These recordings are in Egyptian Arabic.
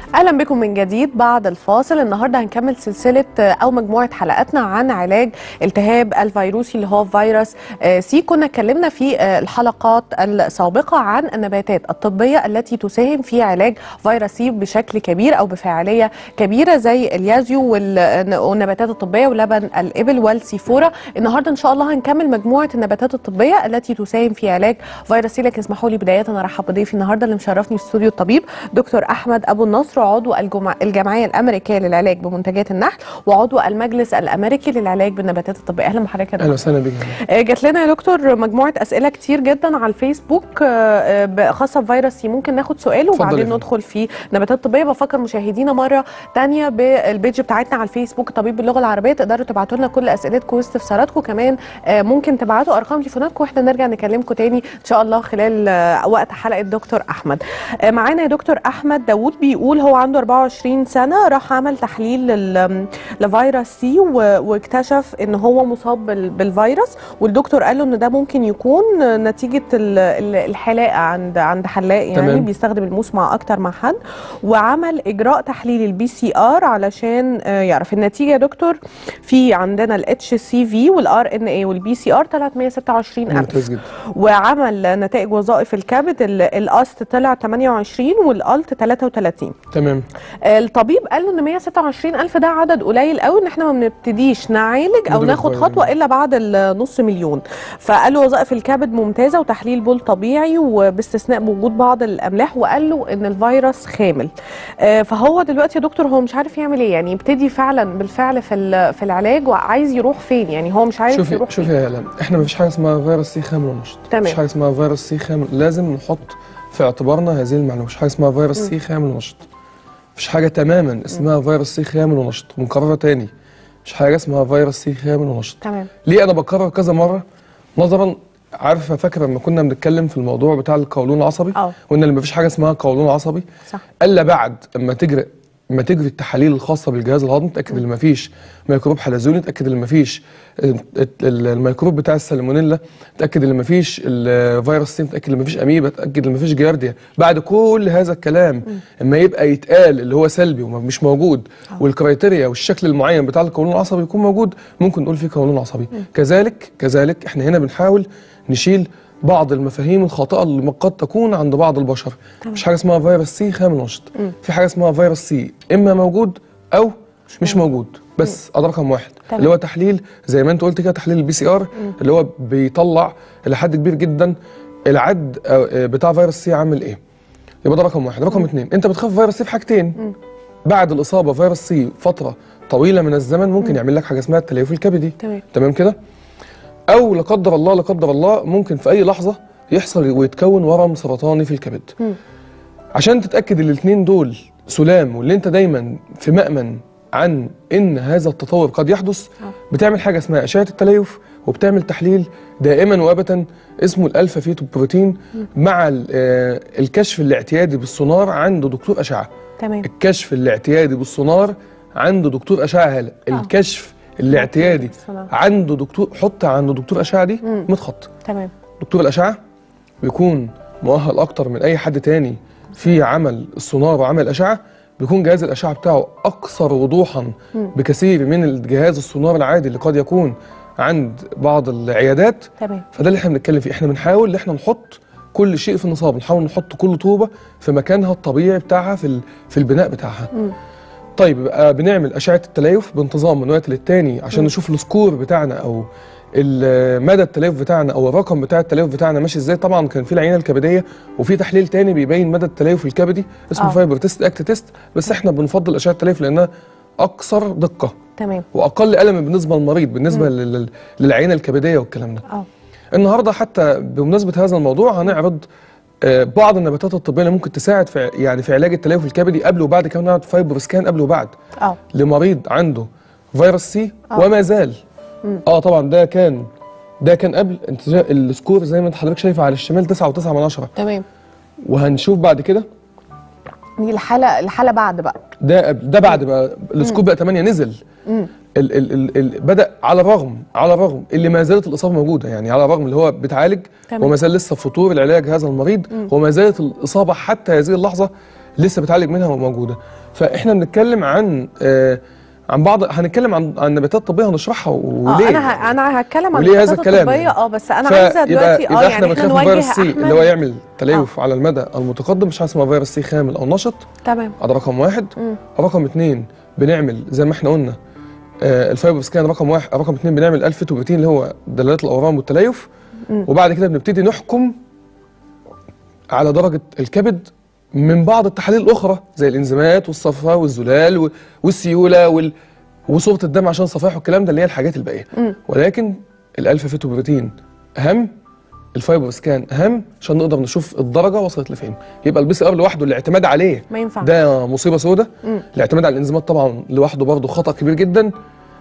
اهلا بكم من جديد بعد الفاصل النهارده هنكمل سلسله او مجموعه حلقاتنا عن علاج التهاب الفيروسي اللي هو فيروس سي كنا اتكلمنا في الحلقات السابقه عن النباتات الطبيه التي تساهم في علاج فيروس سي بشكل كبير او بفاعليه كبيره زي اليازيو والنباتات الطبيه ولبن الابل والسيفورا النهارده ان شاء الله هنكمل مجموعه النباتات الطبيه التي تساهم في علاج فيروس سي لكن اسمحوا لي بدايه ارحب بضيفي النهارده اللي مشرفني في استوديو الطبيب دكتور احمد ابو النصر عضو الجمع... الجمعيه الامريكيه للعلاج بمنتجات النحل وعضو المجلس الامريكي للعلاج بالنباتات الطبيه اهلا بحضرتك اهلا وسهلا بك جات لنا يا دكتور مجموعه اسئله كتير جدا على الفيسبوك خاصه بفيروس سي ممكن ناخد سؤال وبعدين ندخل في نباتات طبيه بفكر مشاهدينا مره ثانيه بالبيج بتاعتنا على الفيسبوك طبيب باللغه العربيه تقدروا تبعتوا لنا كل اسئلتكم واستفساراتكم كمان ممكن تبعتوا ارقام تليفوناتكم واحنا نرجع نكلمكم تاني ان شاء الله خلال وقت حلقه دكتور احمد معانا يا دكتور احمد داوود بيقول هو عنده 24 سنه راح عمل تحليل لفيروس سي واكتشف ان هو مصاب بالفيروس والدكتور قال له ان ده ممكن يكون نتيجه الحلاقه عند عند حلاق يعني تمام. بيستخدم الموس مع اكتر مع حد وعمل اجراء تحليل البي سي ار علشان يعرف النتيجه يا دكتور في عندنا الاتش سي في والار ان اي والبي سي ار 326000 وعمل نتائج وظائف الكبد الاست طلع 28 والالت 33 تمام الطبيب قال له ان 126000 ده عدد قليل قوي ان احنا ما بنبتديش نعالج او ناخد خطوه الا بعد النص مليون فقال له وظائف الكبد ممتازه وتحليل بول طبيعي وباستثناء وجود بعض الاملاح وقال له ان الفيروس خامل فهو دلوقتي يا دكتور هو مش عارف يعمل ايه يعني يبتدي فعلا بالفعل في في العلاج وعايز يروح فين يعني هو مش عارف شوفي يروح شوفي يا هلا احنا ما فيش حاجه اسمها فيروس سي خامل ونشط تمام مفيش حاجه اسمها فيروس سي خامل لازم نحط في اعتبارنا هذه المعلومه مش حاجه اسمها فيروس سي خامل ونشط مفيش حاجه تماما اسمها فيروس سي خامل ونشط ونكررها تاني مش حاجه اسمها فيروس سي خامل ونشط تمام ليه انا بكرر كذا مره نظرا عارفه فاكره لما كنا بنتكلم في الموضوع بتاع القولون العصبي اه وان اللي مفيش حاجه اسمها قولون عصبي صح الا بعد اما تجري اما تجري التحاليل الخاصه بالجهاز الهضمي تاكد ان مفيش ميكروب حلزوني تاكد ان مفيش الميكروب بتاع السالمونيلا تاكد ان مفيش الفيروس سي تاكد ان مفيش اميبا تاكد ان مفيش جيارديا بعد كل هذا الكلام اما يبقى يتقال اللي هو سلبي ومش موجود والكرايتيريا والشكل المعين بتاع القولون العصبي يكون موجود ممكن نقول فيه قولون عصبي كذلك كذلك احنا هنا بنحاول نشيل بعض المفاهيم الخاطئه اللي قد تكون عند بعض البشر تمام. مش حاجه اسمها فيروس سي خامل نشط في حاجه اسمها فيروس سي اما موجود او مش موجود بس ده رقم واحد تمام. اللي هو تحليل زي ما انت قلت كده تحليل البي سي ار اللي هو بيطلع الى حد كبير جدا العد بتاع فيروس سي عامل ايه يبقى ده رقم واحد رقم اثنين انت بتخاف فيروس سي في حاجتين بعد الاصابه فيروس سي فتره طويله من الزمن ممكن يعمل لك حاجه اسمها التليف الكبدي تمام تمام كده او لا قدر الله لا قدر الله ممكن في اي لحظه يحصل ويتكون ورم سرطاني في الكبد مم. عشان تتاكد الاثنين دول سلام واللي انت دايما في مامن عن ان هذا التطور قد يحدث آه. بتعمل حاجه اسمها اشعه التليف وبتعمل تحليل دائما وابدا اسمه الالفا فيتو بروتين مع ال- آه، الكشف الاعتيادي بالسونار عند دكتور اشعه تمام الكشف الاعتيادي بالسونار عند دكتور اشعه هلا الكشف الاعتيادي بالسونار. عنده دكتور حط عند دكتور اشعه دي مم. 100 خط تمام دكتور الاشعه بيكون مؤهل اكتر من اي حد تاني في عمل السونار وعمل الاشعه بيكون جهاز الاشعه بتاعه اكثر وضوحا بكثير من الجهاز السونار العادي اللي قد يكون عند بعض العيادات تمام فده اللي احنا بنتكلم فيه احنا بنحاول ان احنا نحط كل شيء في النصاب نحاول نحط كل طوبه في مكانها الطبيعي بتاعها في ال- في البناء بتاعها مم. طيب يبقى بنعمل اشعه التليف بانتظام من وقت للتاني عشان نشوف السكور بتاعنا او ال- مدى التليف بتاعنا او الرقم بتاع التليف بتاعنا ماشي ازاي طبعا كان في العينه الكبديه وفي تحليل تاني بيبين مدى التليف الكبدي اسمه آه. فايبر تيست اكت تيست بس احنا بنفضل اشعه التليف لانها اكثر دقه تمام واقل الم بالنسبه للمريض بالنسبه لل- للعينه الكبديه والكلام ده اه النهارده حتى بمناسبه هذا الموضوع هنعرض آه، بعض النباتات الطبيه اللي ممكن تساعد في يعني في علاج التليف الكبدي قبل وبعد كمان نعرض فايبر سكان قبل وبعد اه لمريض عنده فيروس سي آه. وما زال مم. اه طبعا ده كان ده كان قبل انت شا- السكور زي ما انت حضرتك شايفه على الشمال 9.9 من عشرة تمام وهنشوف بعد كده دي الحاله الحاله بعد بقى ده قبل ده بعد بقى السكور بقى 8 نزل مم. ال ال ال ال بدا على الرغم على الرغم اللي ما زالت الاصابه موجوده يعني على الرغم اللي هو بيتعالج تمام. وما زال لسه في فطور العلاج هذا المريض وما زالت الاصابه حتى هذه اللحظه لسه بتعالج منها وموجوده فاحنا بنتكلم عن آه عن بعض هنتكلم عن عن نباتات طبيه هنشرحها وليه اه انا ه... انا هتكلم عن وليه هذا الكلام الطبيه اه بس انا عايزه دلوقتي اه يعني احنا احنا بنخاف من نوجه فيروس سي احمد اللي هو يعمل تليف على المدى المتقدم مش حاجه اسمها فيروس سي خامل او نشط تمام هذا رقم واحد مم. رقم اثنين بنعمل زي ما احنا قلنا آه الفايبر سكان رقم واحد رقم اثنين بنعمل الفتوبروتين اللي هو دلالات الاورام والتليف مم. وبعد كده بنبتدي نحكم على درجه الكبد من بعض التحاليل الاخرى زي الانزيمات والصفراء والزلال و- والسيوله وال... وصوره الدم عشان صفائح والكلام ده اللي هي الحاجات الباقيه مم. ولكن الالفا فيتوبروتين اهم الفايبر سكان اهم عشان نقدر نشوف الدرجه وصلت لفين يبقى البي سي ار لوحده الاعتماد عليه ما ينفعش ده مصيبه سودة مم. الاعتماد على الانزيمات طبعا لوحده برضه خطا كبير جدا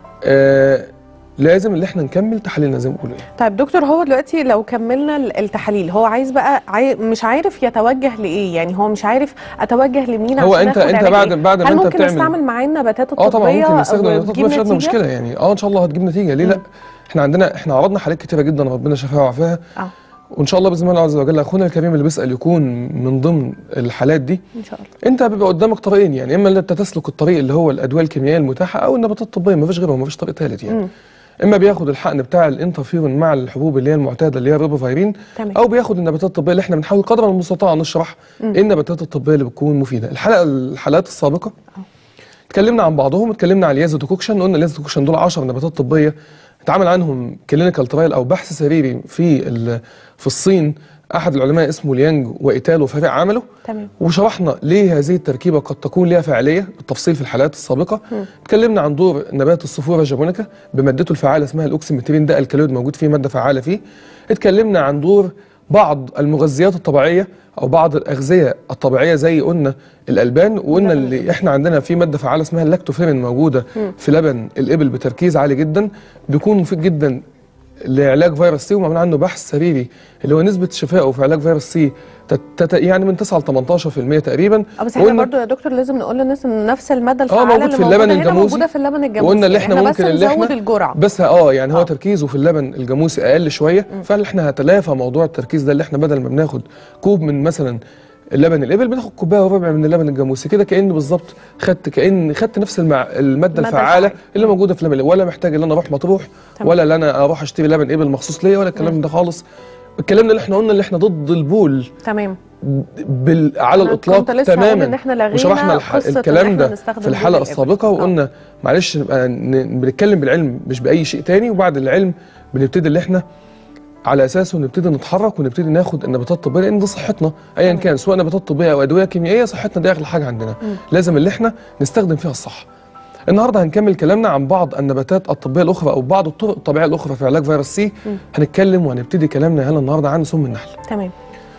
آه لازم اللي احنا نكمل تحاليلنا زي ما بيقولوا يعني. طيب دكتور هو دلوقتي لو كملنا ال- التحاليل هو عايز بقى عاي... مش عارف يتوجه لايه يعني هو مش عارف اتوجه لمين هو عشان انت آخد انت علاج بعد إيه؟ بعد ما هل انت ممكن بتعمل نستعمل معاه النباتات اه طبعا الطبيه ممكن نستخدم النباتات وتجيب الطبية، مش عندنا نتيجة؟ مشكله يعني اه ان شاء الله هتجيب نتيجه ليه لا احنا عندنا احنا عرضنا حالات كتيره جدا ربنا شفاها وعافاها اه وان شاء الله باذن الله عز وجل اخونا الكريم اللي بيسال يكون من ضمن الحالات دي ان شاء الله انت بيبقى قدامك طريقين يعني اما اللي انت تسلك الطريق اللي هو الادويه الكيميائيه المتاحه او النباتات الطبيه ما فيش غيرها ما فيش طريق ثالث يعني مم. اما بياخد الحقن بتاع الانترفيرون مع الحبوب اللي هي المعتاده اللي هي الريبوفايرين تمام او بياخد النباتات الطبيه اللي احنا بنحاول قدر المستطاع نشرح مم. ايه النباتات الطبيه اللي بتكون مفيده الحلقه الحلقات السابقه اه. اتكلمنا عن بعضهم اتكلمنا عن اليازودوكوكشن قلنا اليازودوكوكشن دول 10 نباتات طبيه اتعمل عنهم كلينيكال ترايل او بحث سريري في ال- في الصين احد العلماء اسمه ليانج وايتالو فريق عمله تمام وشرحنا ليه هذه التركيبه قد تكون لها فاعليه بالتفصيل في الحلقات السابقه مم. اتكلمنا عن دور نبات الصفوره جابونيكا بمادته الفعاله اسمها الاوكسيمترين ده الكالويد موجود فيه ماده فعاله فيه اتكلمنا عن دور بعض المغذيات الطبيعيه او بعض الاغذيه الطبيعيه زي قلنا الالبان وقلنا اللبن. اللي احنا عندنا في ماده فعاله اسمها اللاكتوفيرين موجوده مم. في لبن الابل بتركيز عالي جدا بيكون مفيد جدا لعلاج فيروس سي ومعمول عنه بحث سريري اللي هو نسبه شفائه في علاج فيروس سي تت تت يعني من 9 ل 18% تقريبا اه بس احنا وقلنا- برضو يا دكتور لازم نقول للناس ان نفس الماده اه الفعاله موجود اللي في اللبن موجودة هنا الجاموسي. موجوده في اللبن الجاموسي وقلنا اللي احنا يعني ممكن بس اللي احنا نزود الجرعه بس اه يعني هو آه. تركيزه في اللبن الجاموسي اقل شويه فاحنا هتلافى موضوع التركيز ده اللي احنا بدل ما بناخد كوب من مثلا اللبن الابل بناخد كوبايه وربع من اللبن الجاموسي كده كان بالظبط خدت كان خدت نفس المع... الماده المادة الفعاله الفعالة. اللي موجوده في اللبن الإبل. ولا محتاج ان انا اروح مطروح تمام. ولا ان انا اروح اشتري لبن ابل مخصوص ليا ولا الكلام ده خالص الكلام اللي احنا قلنا اللي احنا ضد البول تمام بال... على أنا الاطلاق كنت لسه هقول تماما إن إحنا لغينا وشرحنا الح... قصة إن الكلام إحنا ده نستخدم في الحلقه بول الإبل. السابقه آه. وقلنا معلش نبقى ن- بنتكلم بالعلم مش باي شيء تاني وبعد العلم بنبتدي اللي احنا على اساسه نبتدي نتحرك ونبتدي ناخد النباتات الطبيه لان دي صحتنا ايا تمام. كان سواء نباتات طبيه او ادويه كيميائيه صحتنا دي اغلى حاجه عندنا مم. لازم اللي احنا نستخدم فيها الصح النهارده هنكمل كلامنا عن بعض النباتات الطبيه الاخرى او بعض الطرق الطبيعيه الاخرى في علاج فيروس سي مم. هنتكلم وهنبتدي كلامنا هلا النهارده عن سم النحل تمام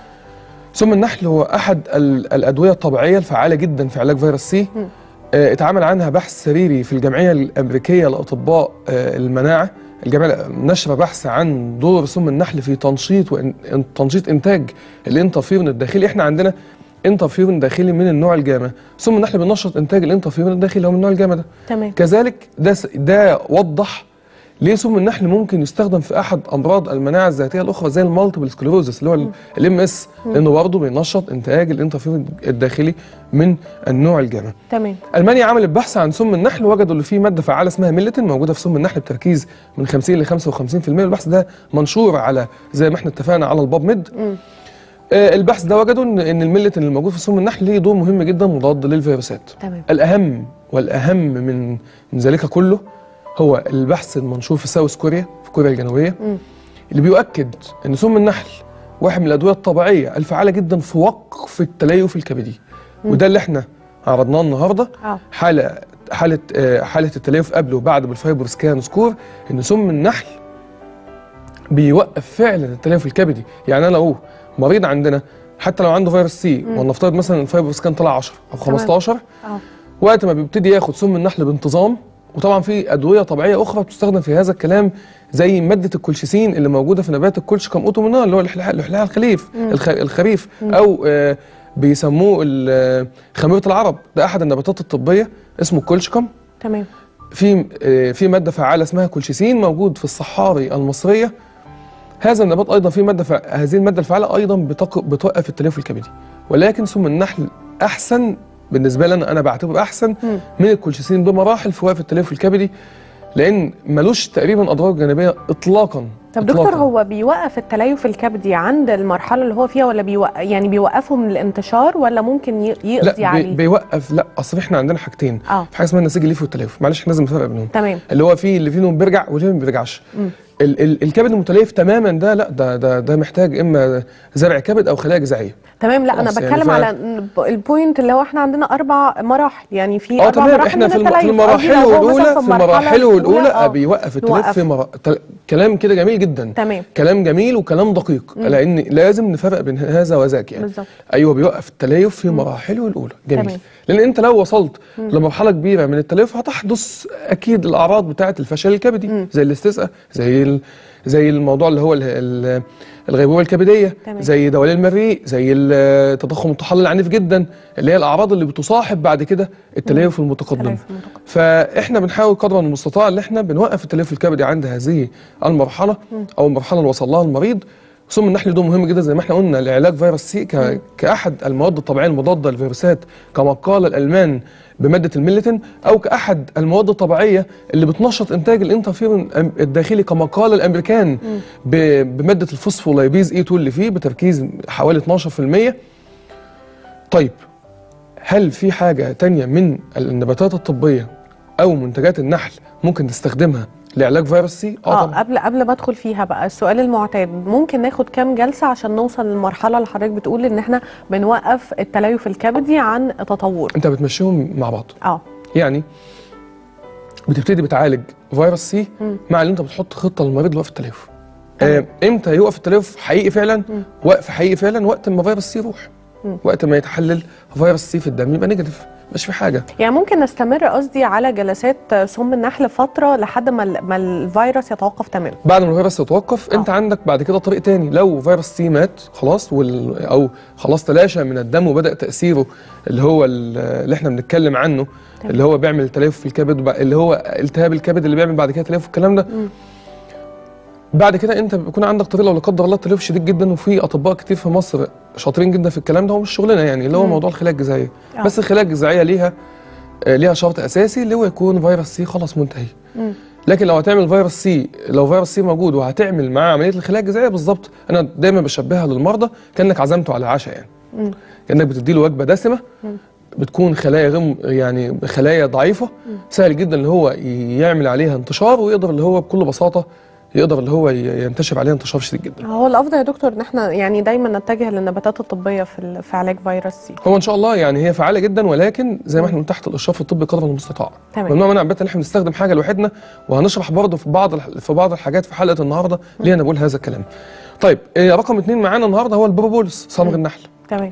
سم النحل هو احد ال- الادويه الطبيعيه الفعاله جدا في علاج فيروس سي مم. آه، اتعمل عنها بحث سريري في الجمعيه الامريكيه لاطباء آه، المناعه الجمعيه نشر بحث عن دور سم النحل في تنشيط وإن تنشيط انتاج الانترفيرون الداخلي احنا عندنا انترفيرون داخلي من النوع الجاما سم النحل بينشط انتاج الانترفيرون الداخلي هو من النوع الجاما ده تمام كذلك ده س- ده وضح ليه سم النحل ممكن يستخدم في احد امراض المناعه الذاتيه الاخرى زي المالتيبل سكليروزس اللي هو الام اس لانه برضه بينشط انتاج الانترفيرون الداخلي من النوع الجاما تمام المانيا عملت بحث عن سم النحل وجدوا اللي فيه ماده فعاله اسمها ميلتين موجوده في سم النحل بتركيز من 50 ل 55% البحث ده منشور على زي ما احنا اتفقنا على الباب ميد مم. آه البحث ده وجدوا ان ان الميلتين اللي موجود في سم النحل ليه دور مهم جدا مضاد للفيروسات تمام الأهم والأهم من من ذلك كله هو البحث المنشور في ساوث كوريا في كوريا الجنوبية مم. اللي بيؤكد أن سم النحل واحد من الأدوية الطبيعية الفعالة جدا في وقف التليف الكبدي وده اللي احنا عرضناه النهارده اه حالة حالة آه، حالة التليف قبل وبعد بالفايبر سكان سكور إن سم النحل بيوقف فعلا التليف الكبدي يعني أنا لو مريض عندنا حتى لو عنده فيروس سي ولنفترض مثلا الفايبر سكان طلع 10 أو تمام. 15 اه وقت ما بيبتدي ياخد سم النحل بانتظام وطبعا في ادويه طبيعيه اخرى بتستخدم في هذا الكلام زي ماده الكولشيسين اللي موجوده في نبات الكولشكم اوتومونال اللي هو الحلحاء الحلحاء الخليف الخ- الخريف او آه بيسموه ال- آه، خميره العرب ده احد النباتات الطبيه اسمه الكولشكم تمام في آه، في ماده فعاله اسمها كولشيسين موجود في الصحاري المصريه هذا النبات ايضا فيه ماده فع... هذه الماده الفعاله ايضا بتق... بتوقف التليف الكبدي ولكن سم النحل احسن بالنسبه لي انا انا بعتبره احسن من الكولشيسين بمراحل في وقف التليف الكبدي لان ملوش تقريبا اضرار جانبيه اطلاقا طب دكتور هو بيوقف التليف الكبدي عند المرحله اللي هو فيها ولا بيوقف يعني بيوقفه من الانتشار ولا ممكن يقضي لا عليه؟ بي بيوقف لا اصل احنا عندنا حاجتين اه في حاجه اسمها النسيج الليفي والتليف معلش احنا لازم نفرق بينهم تمام اللي هو فيه اللي فيهم بيرجع واللي ما بيرجعش ال ال الكبد المتليف تماما ده لا ده ده ده محتاج اما زرع كبد او خلايا جذعيه تمام لا انا خلاص يعني بتكلم ف- على البوينت اللي هو احنا عندنا اربع مراحل يعني في اه اربع تمام مراحل احنا من في, الم التليف في مراحله قصدي لو هو مثلا الاولى في المرحلة مراحله الاولى آه، بيوقف التليف نوقف. في مرا... تل... كلام كده جميل جدا تمام كلام جميل وكلام دقيق لان لازم نفرق بين هذا وذاك يعني بالظبط ايوه بيوقف التليف في مراحله الاولى جميل تمام. لان انت لو وصلت لمرحله كبيره من التليف هتحدث اكيد الاعراض بتاعه الفشل الكبدي زي الاستسقاء زي ال... زي الموضوع اللي هو ال... ال... الغيبوبه الكبديه تمام. زي دوالي المريء زي التضخم الطحال العنيف جدا اللي هي الاعراض اللي بتصاحب بعد كده التليف المتقدم تليف المتقدم. فاحنا بنحاول قدر المستطاع ان احنا بنوقف التليف الكبدي عند هذه المرحله او المرحله اللي وصل لها المريض ثم النحل ده مهم جدا زي ما احنا قلنا لعلاج فيروس سي ك... كاحد المواد الطبيعيه المضاده للفيروسات كما قال الالمان بماده الميليتين او كاحد المواد الطبيعيه اللي بتنشط انتاج الانترفيرون أم- الداخلي كما قال الامريكان ب... بماده الفوسفولايبيز اي 2 اللي فيه بتركيز حوالي 12% طيب هل في حاجة تانية من النباتات الطبية أو منتجات النحل ممكن نستخدمها لعلاج فيروس سي؟ اه طبعاً. قبل قبل ما ادخل فيها بقى السؤال المعتاد ممكن ناخد كام جلسه عشان نوصل للمرحله اللي حضرتك بتقول ان احنا بنوقف التليف الكبدي عن تطوره أنت بتمشيهم مع بعض اه يعني بتبتدي بتعالج فيروس سي مم. مع ان انت بتحط خطه للمريض لوقف التليف آه امتى يوقف التليف حقيقي فعلا وقف حقيقي فعلا وقت ما فيروس سي يروح مم. وقت ما يتحلل فيروس سي في الدم يبقى نيجاتيف مش في حاجه يعني ممكن نستمر قصدي على جلسات سم النحل فتره لحد ما ال- ما الفيروس يتوقف تماما بعد ما الفيروس يتوقف آه. انت عندك بعد كده طريق تاني لو فيروس سي مات خلاص وال او خلاص تلاشى من الدم وبدا تاثيره اللي هو ال- اللي احنا بنتكلم عنه تمام. اللي هو بيعمل تليف في الكبد وبع- اللي هو التهاب الكبد اللي بيعمل بعد كده تليف والكلام ده مم. بعد كده انت بيكون عندك طريق لو لا قدر الله تليف شديد جدا وفي اطباء كتير في مصر شاطرين جدا في الكلام ده ومش شغلنا يعني اللي هو مم. موضوع الخلايا الجذعيه آه. بس الخلايا الجذعيه ليها آه، ليها شرط اساسي اللي هو يكون فيروس سي خلاص منتهي مم. لكن لو هتعمل فيروس سي لو فيروس سي موجود وهتعمل معاه عمليه الخلايا الجذعيه بالظبط انا دايما بشبهها للمرضى كانك عزمته على عشاء يعني مم. كانك بتدي له وجبه دسمه مم. بتكون خلايا غم يعني خلايا ضعيفه سهل جدا اللي هو يعمل عليها انتشار ويقدر اللي هو بكل بساطه يقدر اللي هو ي- ينتشر عليها انتشار شديد جدا هو الافضل يا دكتور ان احنا يعني دايما نتجه للنباتات الطبيه في ال- في علاج فيروس سي هو ان شاء الله يعني هي فعاله جدا ولكن زي ما احنا قلنا تحت الاشراف الطبي قدر المستطاع تمام. ممنوع منع بات ان احنا نستخدم حاجه لوحدنا وهنشرح برضه في بعض الح- في بعض الحاجات في حلقه النهارده ليه انا بقول هذا الكلام طيب إيه رقم اثنين معانا النهارده هو البروبوليس صمغ النحل تمام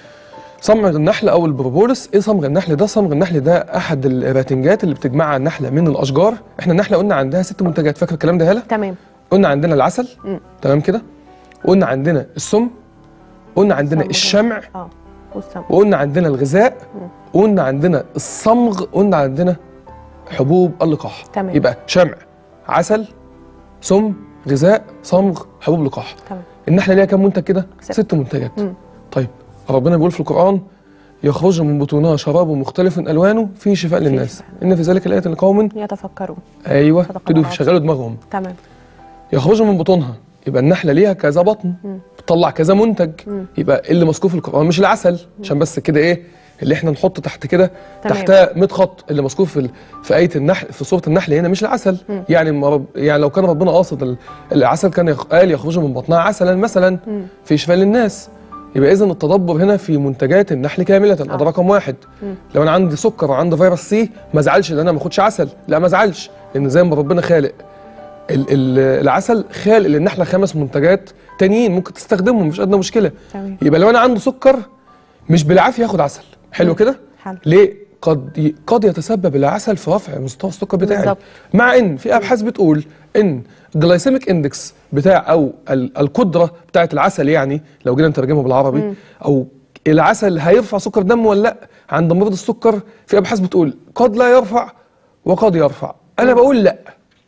صمغ النحل او البروبوليس ايه صمغ النحل ده صمغ النحل ده احد الراتنجات اللي بتجمعها النحله من الاشجار احنا النحله قلنا عندها ست منتجات فاكر الكلام ده هلا تمام قلنا عندنا العسل مم. تمام كده قلنا عندنا السم قلنا عندنا صمغ. الشمع اه والسم وقلنا عندنا الغذاء مم. وقلنا عندنا الصمغ قلنا عندنا حبوب اللقاح تمام. يبقى شمع عسل سم غذاء صمغ حبوب لقاح تمام النحله ليها كام منتج كده ست. ست منتجات مم. طيب ربنا بيقول في القران يخرج من بطونها شراب مختلف الوانه فيه شفاء للناس شفاء. ان في ذلك الايه لقوم يتفكرون ايوه صدق ابتدوا الله يشغلوا دماغهم تمام يخرجوا من بطونها يبقى النحله ليها كذا بطن مم. بتطلع كذا منتج مم. يبقى اللي مذكور في القران مش العسل عشان بس كده ايه اللي احنا نحط تحت كده تمام. تحتها 100 خط اللي مذكور في ال- في ايه النحل في سوره النحل هنا مش العسل مم. يعني ما رب يعني لو كان ربنا قاصد ال- العسل كان يخ- قال يخرج من بطنها عسلا مثلا مم. في شفاء للناس يبقى اذا التدبر هنا في منتجات النحل كامله ده رقم واحد مم. لو انا عندي سكر وعندي فيروس سي ما ازعلش ان انا ما اخدش عسل لا ما ازعلش لان زي ما ربنا خالق ال- ال- العسل خالق للنحله خمس منتجات تانيين ممكن تستخدمهم مفيش ادنى مشكله تمام يبقى لو انا عنده سكر مش بالعافيه ياخد عسل حلو مم. كده حلو ليه قد ي- قد يتسبب العسل في رفع مستوى السكر بتاعي بالظبط. مع ان في ابحاث بتقول ان الجلايسيميك اندكس بتاع او ال- القدره بتاعه العسل يعني لو جينا نترجمها بالعربي مم. او العسل هيرفع سكر دم ولا لا عند مريض السكر في ابحاث بتقول قد لا يرفع وقد يرفع انا بقول لا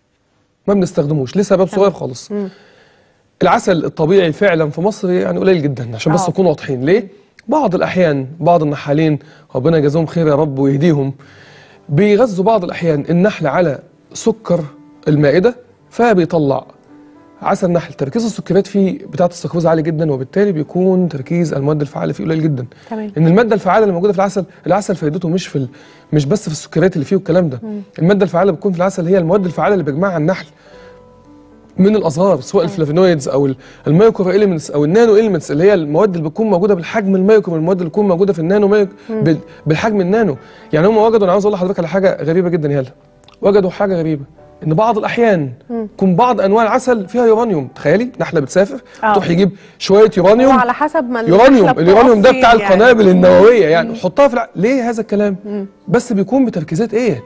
ما بنستخدموش لسبب صغير خالص مم. العسل الطبيعي فعلا في مصر يعني قليل جدا عشان بس آه. نكون واضحين ليه بعض الاحيان بعض النحالين ربنا يجازيهم خير يا رب ويهديهم بيغذوا بعض الاحيان النحل على سكر المائده فبيطلع عسل النحل تركيز السكريات فيه بتاعه السكروز عالي جدا وبالتالي بيكون تركيز المواد الفعاله فيه قليل جدا تمام ان الماده الفعاله اللي موجوده في العسل العسل فائدته مش في ال... مش بس في السكريات اللي فيه والكلام ده الماده الفعاله بتكون في العسل هي المواد الفعاله اللي بيجمعها النحل من الازهار سواء الفلافونويدز او ال- المايكرو اليمنتس او النانو اليمنتس اللي هي المواد اللي بتكون موجوده بالحجم المايكرو المواد اللي بتكون موجوده في النانو مايك بال- بالحجم النانو يعني هم وجدوا انا عاوز اقول لحضرتك على حاجه غريبه جدا يا هلا وجدوا حاجه غريبه ان بعض الاحيان يكون بعض انواع العسل فيها يورانيوم تخيلي نحله بتسافر آه. تروح يجيب شويه هو يورانيوم على حسب ما يورانيوم النحلة بتقف اليورانيوم ده فين بتاع يعني. القنابل النوويه يعني حطها في الع... ليه هذا الكلام بس بيكون بتركيزات ايه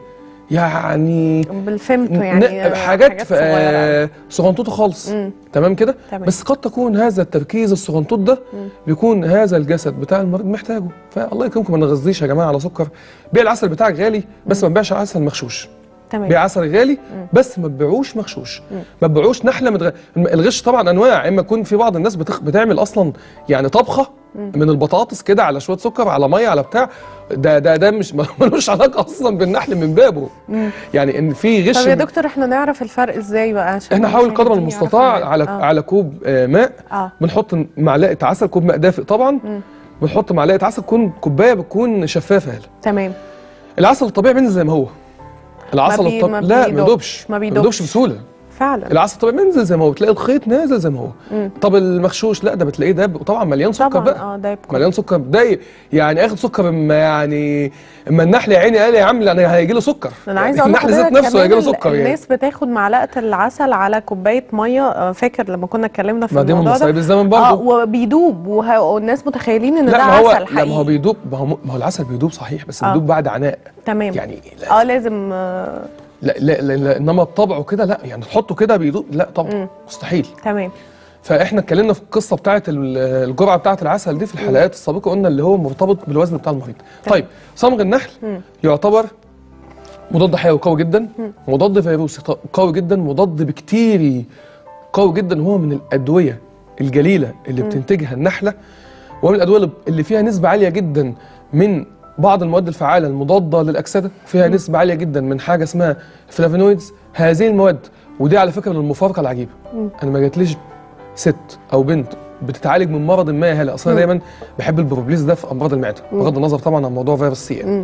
يعني بالفهمته ن- يعني حاجات في- صغيرة. آه، صغنطوطه خالص تمام كده تمام. بس قد تكون هذا التركيز الصغنطوط ده بيكون هذا الجسد بتاع المريض محتاجه فالله يكرمكم ما نغذيش يا جماعه على سكر بيع العسل بتاعك غالي بس ما تبيعش عسل مغشوش تمام بيع عسل غالي بس ما تبيعوش مغشوش ما تبيعوش نحله متغ... الغش طبعا انواع اما يكون في بعض الناس بتخ... بتعمل اصلا يعني طبخه من البطاطس كده على شويه سكر على ميه على بتاع ده ده ده مش ملوش علاقه اصلا بالنحل من بابه يعني ان في غش طب يا من- دكتور احنا نعرف الفرق ازاي بقى عشان احنا نحاول قدر المشاهدين المستطاع يعرفوا على الفرق. على كوب آه، ماء اه بنحط معلقه عسل كوب ماء دافئ طبعا بنحط معلقه عسل تكون كوبايه بتكون شفافه هلا تمام العسل الطبيعي بينزل زي ما هو العسل بي- الطبيعي ما لا ما بيدوبش. يدوبش ما ما بيدوبش. بيدوبش بسهوله فعلا العسل الطبيعي بينزل زي ما هو بتلاقي الخيط نازل زي ما هو طب المغشوش لا ده بتلاقيه ده طبعا مليان سكر طبعا بقى اه ده يبقى مليان سكر ده يعني اخد سكر اما يعني اما النحل يا عيني قال يا عم يعني هيجي له سكر انا عايزه اقول النحل ذات لحضرتك نفسه هيجي له كمان سكر يعني الناس بتاخد معلقه العسل على كوبايه ميه آه، فاكر لما كنا اتكلمنا في ما دي من الموضوع ده مصايب الزمن اه برضه وبيدوب وه- والناس متخيلين ان لا ده ما هو عسل لا ما هو حقيقي بيدوب ما هو ما هو العسل بيدوب صحيح بس آه. بيدوب بعد عناء تمام يعني لا اه لازم آه لا, لا, لا, لا انما بطبعه كده لا يعني تحطه كده بيدوب لا طبعا مستحيل تمام فاحنا اتكلمنا في القصه بتاعه ال- الجرعه بتاعه العسل دي في الحلقات السابقه قلنا اللي هو مرتبط بالوزن بتاع المريض طيب صمغ النحل يعتبر مضاد حيوي قوي جدا مضاد فيروسي ط- قوي جدا مضاد بكتيري قوي جدا هو من الادويه الجليله اللي بتنتجها النحله ومن الادويه اللي- اللي فيها نسبه عاليه جدا من بعض المواد الفعاله المضاده للاكسده فيها نسبه عاليه جدا من حاجه اسمها فلافونويدز هذه المواد ودي على فكره من المفارقه العجيبه انا ما جاتليش ست او بنت بتتعالج من مرض ما يا هلا اصلا أنا دايما بحب البروبليس ده في امراض المعده بغض النظر طبعا عن موضوع فيروس سي يعني.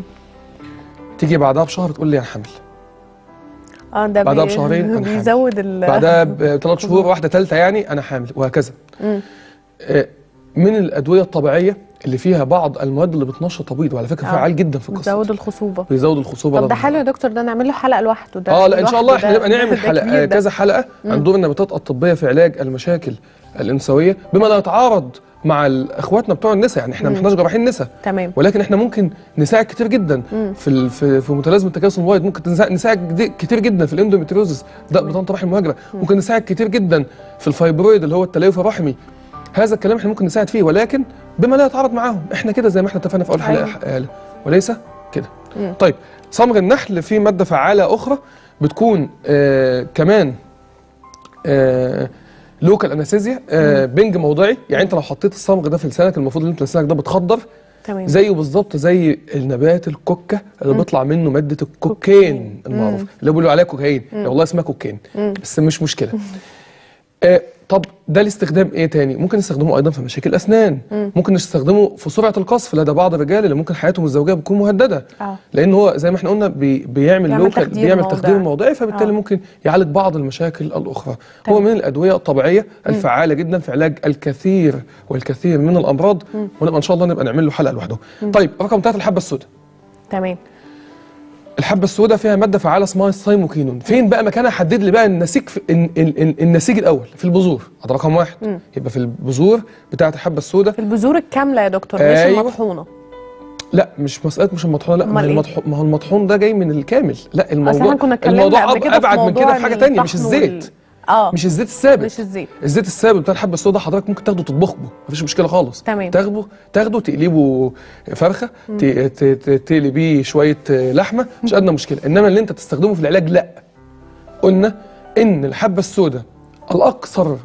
تيجي بعدها بشهر تقول لي انا حامل اه ده بعدها بي- بشهرين أنا حامل. بيزود ال بعدها بثلاث شهور واحده ثالثه يعني انا حامل وهكذا آه، من الادويه الطبيعيه اللي فيها بعض المواد اللي بتنشط تبيض وعلى فكره آه. فعال جدا في القصه بيزود دي. الخصوبه بيزود الخصوبه طب ده للمرأة. حلو يا دكتور ده نعمل له حلقه لوحده ده اه لا ان شاء الله احنا لوحده نبقى ده- نعمل ده حلقه كبير ده. كذا حلقه عن دور النباتات الطبيه في علاج المشاكل الانثويه بما لا يتعارض مع ال- اخواتنا بتوع النساء يعني احنا ما احناش جراحين نساء تمام ولكن احنا ممكن نساعد كتير جدا في ال- في, في متلازمه التكيس المبيض ممكن نساعد, نساعد جدي- كتير جدا في الاندوميتريوزس ده بطانه الرحم المهاجره ممكن نساعد كتير جدا في الفايبرويد اللي هو التليف الرحمي هذا الكلام احنا ممكن نساعد فيه ولكن بما لا يتعارض معاهم احنا كده زي ما احنا اتفقنا في اول حلقه أيوة. آه، وليس كده طيب صمغ النحل في ماده فعاله اخرى بتكون آه كمان آه لوكال انستيزيا آه بنج موضعي يعني انت لو حطيت الصمغ ده في لسانك المفروض ان انت لسانك ده بتخدر تمام زيه بالظبط زي النبات الكوكا اللي بيطلع منه ماده الكوكين المعروف اللي بيقولوا عليها كوكايين لا والله اسمها كوكين بس مش مشكله آه طب ده الاستخدام ايه تاني ممكن نستخدمه ايضا في مشاكل الاسنان ممكن نستخدمه في سرعه القصف لدى بعض الرجال اللي ممكن حياتهم الزوجيه بتكون مهدده اه لان هو زي ما احنا قلنا بي بيعمل بيعمل لوكال تخدير بيعمل موضعي. تخدير موضعي فبالتالي آه. ممكن يعالج بعض المشاكل الاخرى تمام. هو من الادويه الطبيعيه الفعاله جدا في علاج الكثير والكثير من الامراض ونبقى ان شاء الله نبقى نعمل له حلقه لوحده طيب رقم ثلاثة الحبه السوداء تمام الحبه السوداء فيها ماده فعاله اسمها السايموكينون فين بقى مكانها حدد لي بقى النسيج في ال ال ال النسيج الاول في البذور هذا رقم واحد يبقى في البذور بتاعه الحبه السوداء في البذور الكامله يا دكتور مش أيوة. المطحونه لا مش مساله مش المطحون لا ما, أمال هي إيه؟ المطحون ما هو المطحون ده جاي من الكامل لا اصل الموضوع احنا كنا اتكلمنا الموضوع قبل أب- كده في ابعد من موضوع كده في حاجه إن تانية مش الطحن وال- الزيت اه مش الزيت الثابت مش الزيت الزيت الثابت بتاع الحبه السوداء حضرتك ممكن تاخده تطبخه مفيش مشكله خالص تمام. تاخده تاخده تقلبه فرخه ت- ت- ت- تقلي بيه شويه لحمه مش ادنى مشكله انما اللي انت تستخدمه في العلاج لا قلنا ان الحبه السوداء الاكثر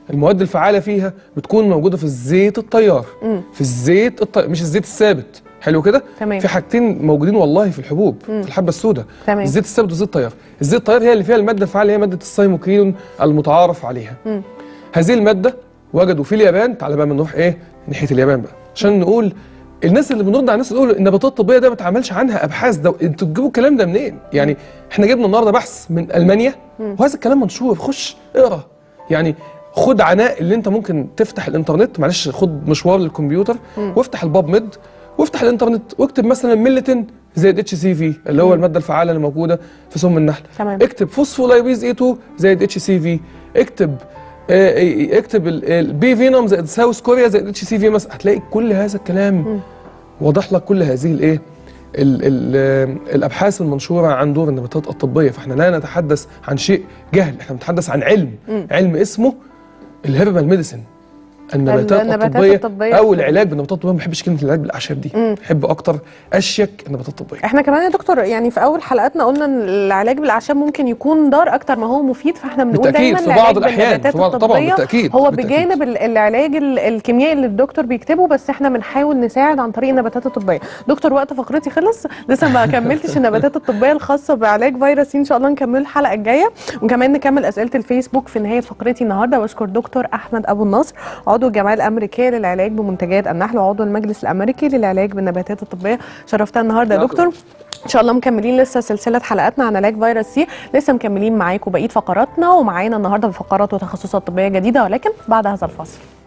المواد الفعاله فيها بتكون موجوده في الزيت الطيار في الزيت الطيار مش الزيت الثابت حلو كده تمام. في حاجتين موجودين والله في الحبوب في الحبه السوداء تمام. الزيت الثابت والزيت الطيار الزيت الطيار هي اللي فيها الماده الفعاله هي ماده السايموكرين المتعارف عليها هذه الماده وجدوا في اليابان تعالى بقى نروح ايه ناحيه اليابان بقى عشان نقول الناس اللي بنرد على الناس اللي يقولوا النباتات الطبيه ده ما اتعملش عنها ابحاث ده انتوا تجيبوا الكلام ده منين؟ يعني احنا جبنا النهارده بحث من المانيا وهذا الكلام منشور خش اقرا يعني خد عناء اللي انت ممكن تفتح الانترنت معلش خد مشوار للكمبيوتر وافتح الباب ميد وافتح الانترنت واكتب مثلا ميلتين زائد اتش سي في اللي هو الماده الفعاله اللي موجوده في سم النحل تمام. اكتب فوسفولايبيز اي 2 زائد اتش سي في اكتب آه، اكتب البي فينوم زائد ساوث كوريا زائد اتش سي في مثلا هتلاقي كل هذا الكلام واضح لك كل هذه الايه ال ال الابحاث المنشوره عن دور النباتات الطبيه فاحنا لا نتحدث عن شيء جهل احنا بنتحدث عن علم علم اسمه الهيربال ميديسن النباتات, النباتات الطبيه, الطبية. او العلاج بالنباتات الطبيه ما بحبش كلمه العلاج بالاعشاب دي بحب اكتر اشيك النباتات الطبيه احنا كمان يا دكتور يعني في اول حلقاتنا قلنا ان العلاج بالاعشاب ممكن يكون ضار اكتر ما هو مفيد فاحنا بنقول بالتأكيد، دايما في العلاج بعض الأحيان، بالنباتات في بعض- طبعاً، الطبية بالتأكيد، هو بالتأكيد. بجانب ال- العلاج ال- الكيميائي اللي الدكتور بيكتبه بس احنا بنحاول نساعد عن طريق النباتات الطبيه دكتور وقت فقرتي خلص لسه ما كملتش النباتات الطبيه الخاصه بعلاج فيروس سي ان شاء الله نكمل الحلقه الجايه وكمان نكمل اسئله الفيسبوك في نهايه فقرتي النهارده بشكر دكتور احمد ابو النصر عضو الجمعيه الامريكيه للعلاج بمنتجات النحل وعضو المجلس الامريكي للعلاج بالنباتات الطبيه شرفتنا النهارده يا لا، دكتور ان شاء الله مكملين لسه سلسله حلقاتنا عن علاج فيروس سي لسه مكملين معاكم بقيه فقراتنا ومعانا النهارده فقرات وتخصصات طبيه جديده ولكن بعد هذا الفاصل